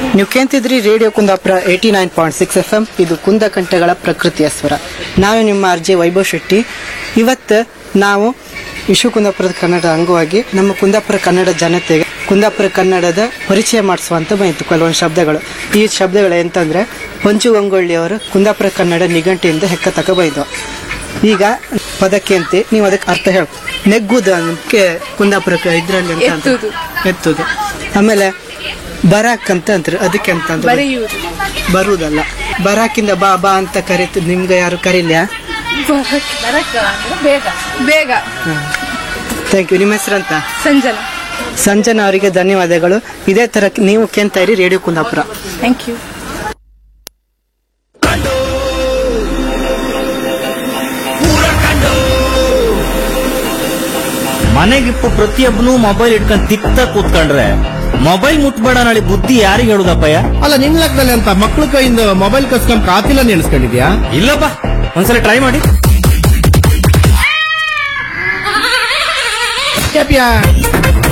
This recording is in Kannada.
ನೀವು ಕೇಂತಿದ್ರಿ radio Kundapura eighty nine point six F M ಇದು ಕುಂದ ಕಂಠಗಳ ಪ್ರಕೃತಿಯ ಸ್ವರ ನಾವೇ ನಿಮ್ಮ ಅರ್ಜಿ ವೈಭವ್ ಶೆಟ್ಟಿ ಇವತ್ತು ನಾವು ವಿಶ್ವ ಕುಂದಾಪುರದ ಕನ್ನಡ ಅಂಗವಾಗಿ ನಮ್ಮ ಕುಂದಾಪುರ ಕನ್ನಡ ಜನತೆಗೆ ಕುಂದಾಪುರ ಕನ್ನಡದ ಪರಿಚಯ ಮಾಡಿಸುವಂತ ಬಂತು ಕೆಲವೊಂದು ಶಬ್ದಗಳು ಈ ಶಬ್ದಗಳು ಎಂತಂದ್ರೆ ಹೊಂಚು ಗಂಗೊಳ್ಳಿಯವರು ಕುಂದಾಪುರ ಕನ್ನಡ ನಿಘಂಟಿಯಿಂದ ಹೆಕ್ಕ ತಕ ಬೈದು ಈಗ ಪದಕ್ಕೆ ಅಂತ ನೀವು ಅದಕ್ಕೆ ಅರ್ಥ ಹೇಳ ನೆಗ್ಗುದು ಅನ್ನಕ್ಕೆ ಕುಂದಾಪುರ ಇದ್ರಲ್ಲಿ ಅಂತ ಅಂತ. ಎತ್ತುದು. ಎತ್ತುದು ಆಮೇಲೆ ಬರಾಕ್ ಅಂತ ಅಂತಾರೆ ಅದಕ್ಕೆ ಅಂತ ಅಂದ್ರೆ ಬರೆಯುವುದು ಬರುವುದಲ್ಲ ಬರಾಕಿಂದ ಬಾ ಬಾ ಅಂತ ಕರೀತು ನಿಮ್ಗೆ ಯಾರು ಕರೀಲ್ಯಾ ಬೇಗ ಬೇಗ ಥ್ಯಾಂಕ್ ಯು ನಿಮ್ಮ ಹೆಸರಂತ ಸಂಜನಾ ಸಂಜನಾ ಅವರಿಗೆ ಧನ್ಯವಾದಗಳು ಇದೇ ತರ ನೀವು ಕೇಳ್ತಾ ಇರಿ ರೇಡಿಯೋ ಕುಂದಾಪುರ ಥ್ಯಾಂಕ್ ಯು ಮನೆಗಿಪ್ಪ ಪ್ರತಿಯೊಬ್ಬನು ಮೊಬೈಲ್ ಇಟ್ಕೊಂಡ್ ತಿಕ್ತ ಕೂತ್ಕೊಂಡ್ರೆ ಮೊಬೈಲ್ ಮುಟ್ಬೇಡ ನಾಳೆ ಬುದ್ಧಿ ಯಾರಿಗೆ ಹೇಳುದಪ್ಪಯ್ಯ ಅಲ್ಲ ನಿನ್ ಲೆಕ್ಕದಲ್ಲಿ ಅಂತ ಮಕ್ಳ ಕೈಯಿಂದ ಮೊಬೈಲ್ ಕಸ್ಕೊಂಡ್ ಕಾತಿಲ್ಲ ನೆನೆಸ್ಕೊಂಡಿದ್ಯಾ ಇಲ್ಲಪ್ಪ ಒಂದ್ಸಲ ಟ್ರೈ ಮಾಡಿ ಕ್ಯಾಪಿಯಾ